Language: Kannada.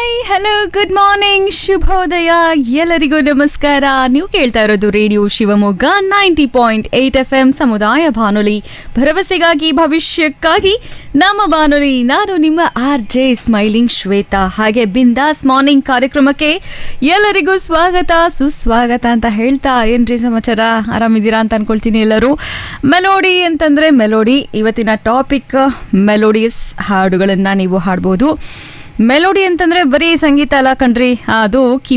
ಹಾಯ್ ಹಲೋ ಗುಡ್ ಮಾರ್ನಿಂಗ್ ಶುಭೋದಯ ಎಲ್ಲರಿಗೂ ನಮಸ್ಕಾರ ನೀವು ಕೇಳ್ತಾ ಇರೋದು radio Shivamogga ninety point eight F M ಸಮುದಾಯ ಬಾನುಲಿ ಭರವಸೆಗಾಗಿ ಭವಿಷ್ಯಕ್ಕಾಗಿ ನಮ್ಮ ಬಾನುಲಿ ನಾನು ನಿಮ್ಮ ಆರ್ ಜೆ ಸ್ಮೈಲಿಂಗ್ ಶ್ವೇತಾ ಹಾಗೆ ಬಿಂದಾಸ್ ಮಾರ್ನಿಂಗ್ ಕಾರ್ಯಕ್ರಮಕ್ಕೆ ಎಲ್ಲರಿಗೂ ಸ್ವಾಗತ ಸುಸ್ವಾಗತ ಅಂತ ಹೇಳ್ತಾ ಏನ್ರಿ ಸಮಾಚಾರ ಆರಾಮಿದ್ದೀರಾ ಅಂತ ಅನ್ಕೊಳ್ತೀನಿ ಎಲ್ಲರೂ ಮೆಲೋಡಿ ಅಂತಂದ್ರೆ ಮೆಲೋಡಿ ಇವತ್ತಿನ ಟಾಪಿಕ್ ಮೆಲೋಡಿಯಸ್ ಹಾಡುಗಳನ್ನು ನೀವು ಹಾಡ್ಬೋದು ಮೆಲೋಡಿ ಅಂತಂದ್ರೆ ಬರೀ ಸಂಗೀತ ಅಲ್ಲ ಕಣ್ರಿ ಅದು ಕಿ